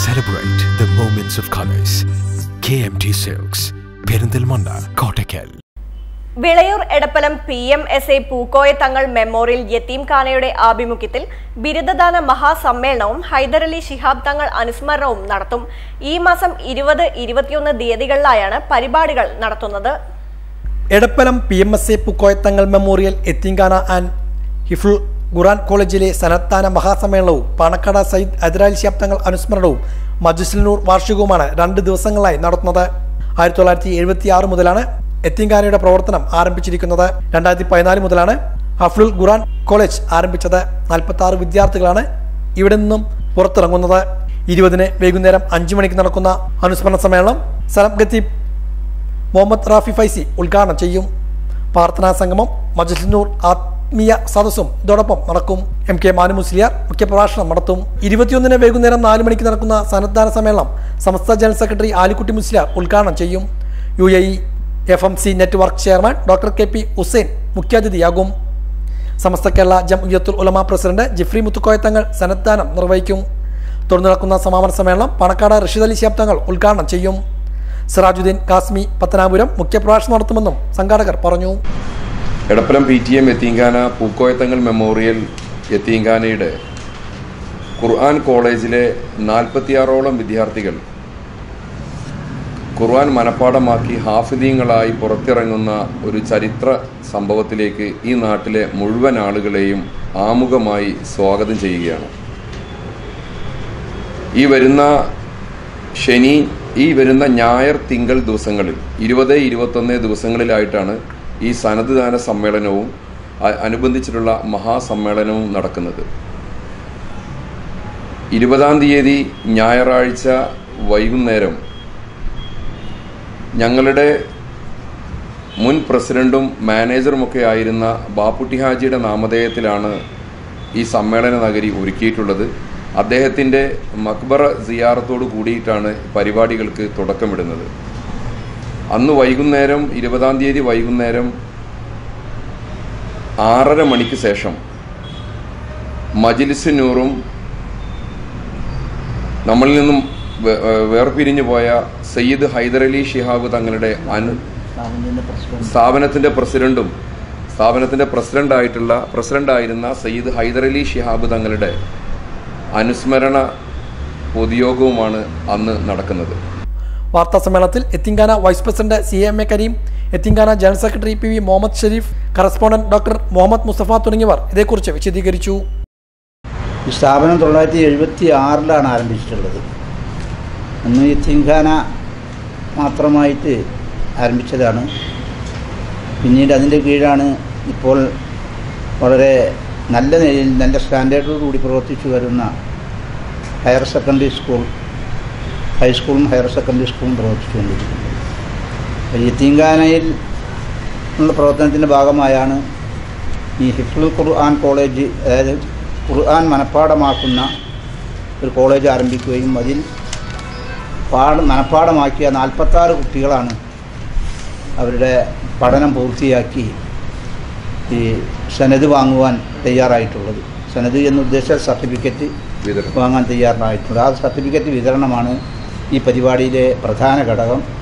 Celebrate the moments of colors. KMT Silks, Perinthalmanna Kottakkal Vilayur Edappalam P M S A Pookoya Thangal memorial യത്തീം ഖാനയുടെ ആഭിമുഖ്യത്തിൽ ബിരുദദാന മഹാസമ്മേളനവും ഹൈദരലി ശിഹാബ് തങ്ങൾ അനുസ്മരണവും നടത്തും ഈ മാസം ഇരുപത് ഇരുപത്തിയൊന്ന് തീയതികളിലായാണ് പരിപാടികൾ നടത്തുന്നത് Edappalam P M S A Pookoyathangal memorial എത്തിങ്കാന ആൻഡ് ഹിഫുൾ ഖുറാൻ കോളേജിലെ സനത്താന മഹാസമ്മേളനവും പാണക്കാട് സയ്യിദ് അദ്രാൽ ശിഹാബ് തങ്ങൾ അനുസ്മരണവും മജുസ്ലിനൂർ വാർഷികവുമാണ് രണ്ട് ദിവസങ്ങളായി നടത്തുന്നത് ആയിരത്തി തൊള്ളായിരത്തി എഴുപത്തി ആറ് മുതലാണ് എത്തിങ്കാനയുടെ പ്രവർത്തനം ആരംഭിച്ചിരിക്കുന്നത് രണ്ടായിരത്തി പതിനാല് മുതലാണ് ഹഫ്ലുൽ ഖുറാൻ കോളേജ് ആരംഭിച്ചത് നാൽപ്പത്തി ആറ് വിദ്യാർത്ഥികളാണ് ഇവിടെ നിന്നും പുറത്തിറങ്ങുന്നത് ഇരുപതിന് വൈകുന്നേരം അഞ്ചു മണിക്ക് നടക്കുന്ന അനുസ്മരണ സമ്മേളനം സലം ഖത്തീബ് മുഹമ്മദ് റാഫി ഫൈസി ഉദ്ഘാടനം ചെയ്യും പ്രാർത്ഥനാ സംഗമം മജലിനൂർ ആത്മീയ സദസ്സും ഇതോടൊപ്പം നടക്കും എം കെ മാനു മുസ്ലിയാർ മുഖ്യപ്രഭാഷണം നടത്തും ഇരുപത്തിയൊന്നിന് വൈകുന്നേരം നാല് മണിക്ക് നടക്കുന്ന സന്നദ്ധാന സമ്മേളനം സംസ്ഥാന ജനറൽ സെക്രട്ടറി ആലിക്കുട്ടി മുസ്ലിയാർ ഉദ്ഘാടനം ചെയ്യും U A E F M C network chairman doctor K P Hussain മുഖ്യാതിഥിയാകും സമസ്ത കേരള ജംഇയ്യത്തുൽ ഉലമ പ്രസിഡന്റ് ജിഫ്രി മുത്തുക്കോയത്തങ്ങൾ സന്നദ്ധാനം നിർവഹിക്കും തുടർന്ന് നടക്കുന്ന സമാപന സമ്മേളനം പണക്കാട് റഷീദ് അലി ശിഹാബ് തങ്ങൾ ഉദ്ഘാടനം ചെയ്യും സിറാജുദ്ദീൻ കാസ്മി പത്തനാപുരം മുഖ്യപ്രഭാഷണം നടത്തുമെന്നും സംഘാടകർ പറഞ്ഞു എടപ്പലം പി ടി എം യത്തീങ്കാന പൂക്കോയത്തങ്ങൾ മെമ്മോറിയൽ യത്തീങ്കാനയുടെ ഖുർആൻ കോളേജിലെ നാൽപ്പത്തിയാറോളം വിദ്യാർത്ഥികൾ ഖുർആൻ മനഃപ്പാടമാക്കി ഹാഫിദീങ്ങളായി പുറത്തിറങ്ങുന്ന ഒരു ചരിത്ര സംഭവത്തിലേക്ക് ഈ നാട്ടിലെ മുഴുവൻ ആളുകളെയും ആമുഖമായി സ്വാഗതം ചെയ്യുകയാണ് ഈ വരുന്ന ശനി ഈ വരുന്ന ഞായർ തിങ്കൾ ദിവസങ്ങളിൽ ഇരുപത് ഇരുപത്തൊന്ന് ദിവസങ്ങളിലായിട്ടാണ് ഈ സനദ്ദാന സമ്മേളനവും അ- അനുബന്ധിച്ചിട്ടുള്ള മഹാസമ്മേളനവും നടക്കുന്നത് ഇരുപതാം തീയതി ഞായറാഴ്ച വൈകുന്നേരം ഞങ്ങളുടെ മുൻ പ്രസിഡന്റും മാനേജറുമൊക്കെ ആയിരുന്ന ബാപ്പുട്ടി ഹാജിയുടെ നാമധേയത്തിലാണ് ഈ സമ്മേളന നഗരി ഒരുക്കിയിട്ടുള്ളത് അദ്ദേഹത്തിൻ്റെ മക്ബറ സിയാറത്തോട് കൂടിയിട്ടാണ് പരിപാടികൾക്ക് തുടക്കമിടുന്നത് അന്ന് വൈകുന്നേരം ഇരുപതാം തീയതി വൈകുന്നേരം ആറര മണിക്ക് ശേഷം മജിലിസ് നൂറും നമ്മളിൽ നിന്നും വേ- ഏഹ് വേർപിരിഞ്ഞു പോയ സയ്യിദ് ഹൈദരലി ഷിഹാബ് തങ്ങളുടെ അനു സ്ഥാപനത്തിന്റെ പ്രസിഡന്റും സ്ഥാപനത്തിന്റെ പ്രസിഡന്റായിട്ടുള്ള പ്രസിഡന്റായിരുന്ന സയ്യിദ് ഹൈദരലി ഷിഹാബ് തങ്ങളുടെ അനുസ്മരണ പൊതുയോഗവുമാണ് അന്ന് നടക്കുന്നത് വാർത്താ സമ്മേളനത്തിൽ എത്തിങ്കാന vice president C M A Kareem എത്തിങ്കാന general secretary P V Muhammad Sharif correspondent doctor Muhammad Musthafa തുടങ്ങിയവർ ഇതേക്കുറിച്ച് വിശദീകരിച്ചു ഈ സ്ഥാപനം തൊള്ളായിരത്തി എഴുപത്തി ആറിലാണ് ആരംഭിച്ചിട്ടുള്ളത് അന്ന് യത്തീംഖാന മാത്രമായിട്ട് ആരംഭിച്ചതാണ് പിന്നീട് അതിൻ്റെ കീഴാണ് ഇപ്പോൾ വളരെ നല്ല നിലയിൽ നല്ല സ്റ്റാൻഡേർഡോടുകൂടി പ്രവർത്തിച്ചു വരുന്ന ഹയർ സെക്കൻഡറി സ്കൂൾ ഹൈസ്കൂളും ഹയർ സെക്കൻഡറി സ്കൂളും പ്രവർത്തിച്ചുകൊണ്ടിരിക്കുന്നത് അപ്പോൾ യത്തീംഖാനയിൽ ഉള്ള പ്രവർത്തനത്തിൻ്റെ ഭാഗമായാണ് ഈ ഹിഫ്ലുൽ ഖുർആൻ കോളേജ് അതായത് ഖുർആൻ മനഃപ്പാടമാക്കുന്ന ഒരു കോളേജ് ആരംഭിക്കുകയും അതിൽ പാഠ മനഃപ്പാടമാക്കിയ നാൽപ്പത്താറ് കുട്ടികളാണ് അവരുടെ പഠനം പൂർത്തിയാക്കി ഈ സനത് വാങ്ങുവാൻ തയ്യാറായിട്ടുള്ളത് സനത് എന്ന് ഉദ്ദേശിച്ച സർട്ടിഫിക്കറ്റ് വിതരണം വാങ്ങാൻ തയ്യാറായിട്ടുള്ളത് ആ സർട്ടിഫിക്കറ്റ് വിതരണമാണ് ഈ പരിപാടിയിലെ പ്രധാന ഘടകം